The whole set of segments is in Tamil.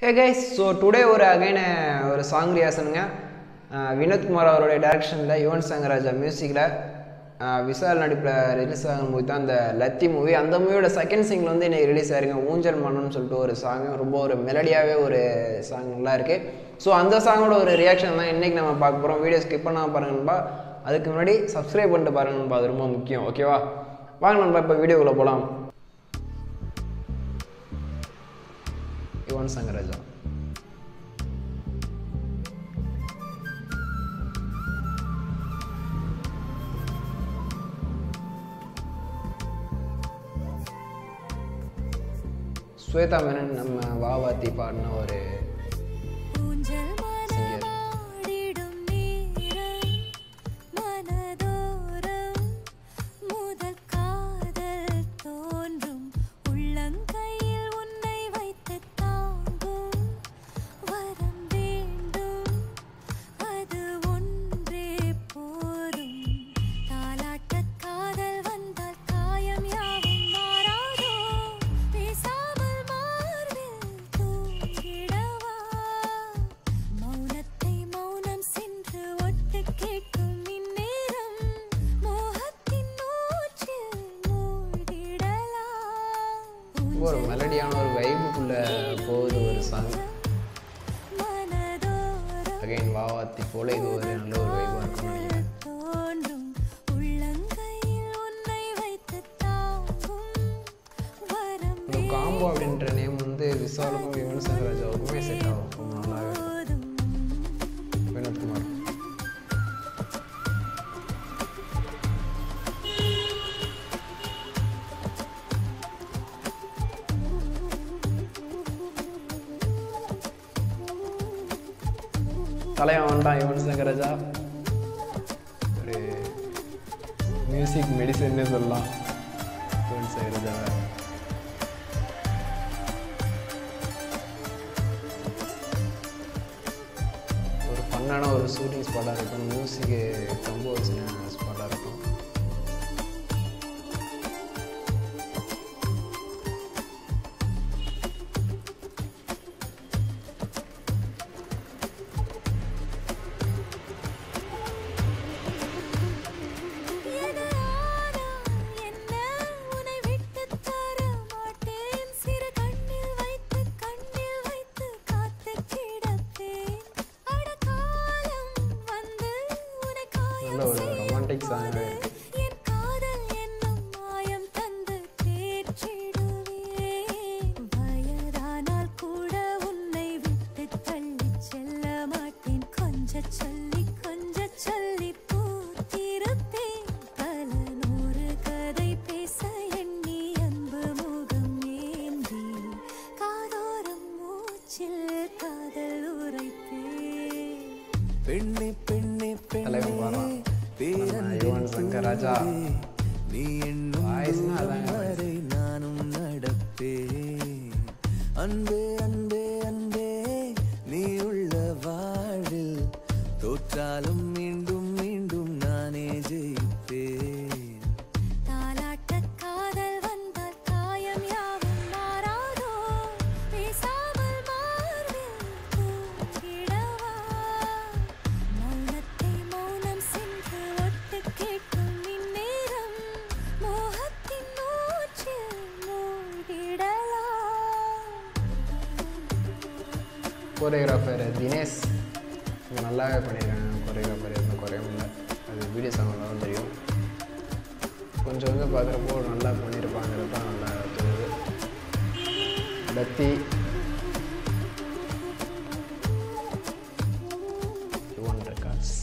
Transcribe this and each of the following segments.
ஹே கைஸ் ஸோ டுடே ஒரு அகைன் ஒரு சாங் ரியாசனுங்க வினோத்குமார் அவருடைய டைரக்ஷனில் யுவன் சங்கராஜா மியூசிக்கில் விஷால் நடிப்பில் ரிலீஸ் ஆகும் மூவி தான் அந்த லத்தி மூவி அந்த மூவியோட செகண்ட் சிங்கில் வந்து இன்னைக்கு ரிலீஸ் ஆயிருங்க ஊஞ்சல் மன்னம்னு சொல்லிட்டு ஒரு சாங் ரொம்ப ஒரு மெலடியாகவே ஒரு சாங் நல்லா இருக்குது ஸோ அந்த சாங்கோட ஒரு ரியாக்ஷன் தான் இன்றைக்கி நம்ம பார்க்க போகிறோம் வீடியோ ஸ்கிப் பண்ணாமல் பாருங்க நண்பா அதுக்கு முன்னாடி சப்ஸ்கிரைப் பண்ணிட்டு பாருங்க நண்பா அது ரொம்ப முக்கியம் ஓகேவா வாங்க நண்பா இப்போ வீடியோக்குள்ளே போகலாம் யுவன் சங்கராஜா ஸ்வேதா மேனன் நம்ம வாவாத்தி பாடின ஒரு ஊஞ்சல் சிங்கர் மனமாடிடும் நேரம் மனதோரம் முதல் காதல் தோன்றும் உள்ளங்கையில் உன்னை வைத்து தாங்கும் வரம் வேண்டும் அது ஒன்றே போதும் தாலாட்டக் காதல் வந்தால் காயம் யாவும் மாறாதோ பேசாமல் மார்பில் தூங்கிடவா மௌனத்தை மௌனம் சென்று ஒட்டு கேட்கும் இந்நேரம் மோகத்தின் மூச்சில் மூழ்கிடலாம் ஒரு மெலடியான ஒரு வைபுக்குள்ளே போகுது ஒரு சாங் மனதோரம் அகைன் வாவாத்தி போல இது ஒரு நல்ல ஒரு வைபாக இருக்கும்னு நினைக்கிறேன் தோன்றும் உள்ளங்கையில் உன்னை வைத்து தாங்கும் வரம் இந்த காம்போ அப்படின்ற நேம் வந்து விசாலுக்கும் யுவன் சங்கராஜாவுக்குமே செட் ஆகும் ரொம்ப நல்லாவே போதும் வினோத்குமார் தலைவன் வந்துட்டான் யுவன் சங்கராஜா ஒரு மியூசிக் மெடிசன்னு சொல்லலாம் யுவன் சங்கராஜாவை ஒரு ஃபன்னான ஒரு ஷூட்டிங் ஸ்பாட்டாக இருக்கும் மியூசிக்கு கம்போசின ஸ்பாட்டாக இருக்கும் எது ஆனாலும் என்ன உன்னை விட்டுத் தர மாட்டேன் சிறு கண்ணில் வைத்து கண்ணில் வைத்து காத்துக் கிடப்பேன் அட காலம் வந்து உன்னை நல்ல காயம் ஒரு ரொமான்டிக் சாங்காக இருக்கு என் காதல் என்னும் மாயம் தந்து தேற்றிடுவேன் வயதானால் கூட உன்னை விட்டு தள்ளிச் செல்ல மாட்டேன் கொஞ்ச சொல்லி கொஞ்ச சொல்லி பூத்திருப்பேன் பல நூறு கதை பேச எண்ணி அன்பு முகம் ஏந்தி காதோரம் மூச்சில் காதல் உரைப்பேன் பெண்ணே பெண்ணே தலைவன் பெண்ணே பாடுறான் நம்ம யுவன் சங்கராஜா நீ என்னும் வாய்ஸ்னா அதாங்க வரை நானும் நடப்பேன் அன்பே அன்பே அன்பே நீ உள்ள வாழ்வில் தோற்றாலும் மீண்டும் மீண்டும் நானே ஜெயிப்பேன் தாலாட்டக் காதல் வந்தால் காயம் யாவும் மாறாதோ பேசாமல் மார்பில் தூங்கிடவா மௌனத்தை மௌனம் சென்று ஒட்டு கேட்கும் இந்நேரம் மோகத்தின் மூச்சில் மூழ்கிடலாம் கோரியோகிராஃபர் தினேஷ் இவங்க நல்லாவே பண்ணியிருக்காங்க கோரியோகிராஃபர் எதுவும் குறையும் இல்லை அது வீடியோ சாங்கில் தான் தெரியும் கொஞ்சம் கொஞ்சம் பார்க்குறப்போ நல்லா பண்ணியிருப்பாங்கிறது தான் நல்லா தோணுது லத்தி யுவன் ரெக்கார்ட்ஸ்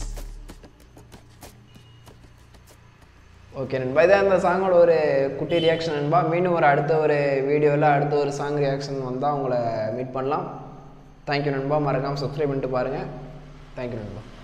ஓகே நண்பா இதான் இந்த சாங்கோட ஒரு குட்டி ரியாக்ஷன் நண்பா மீண்டும் ஒரு அடுத்த ஒரு வீடியோவில் அடுத்த ஒரு சாங் ரியாக்ஷன் வந்தால் உங்களை மீட் பண்ணலாம் தேங்க்யூ நண்பா மறக்காமல் சப்ஸ்கிரைப் பண்ணிட்டு பாருங்கள் தேங்க்யூ நண்பா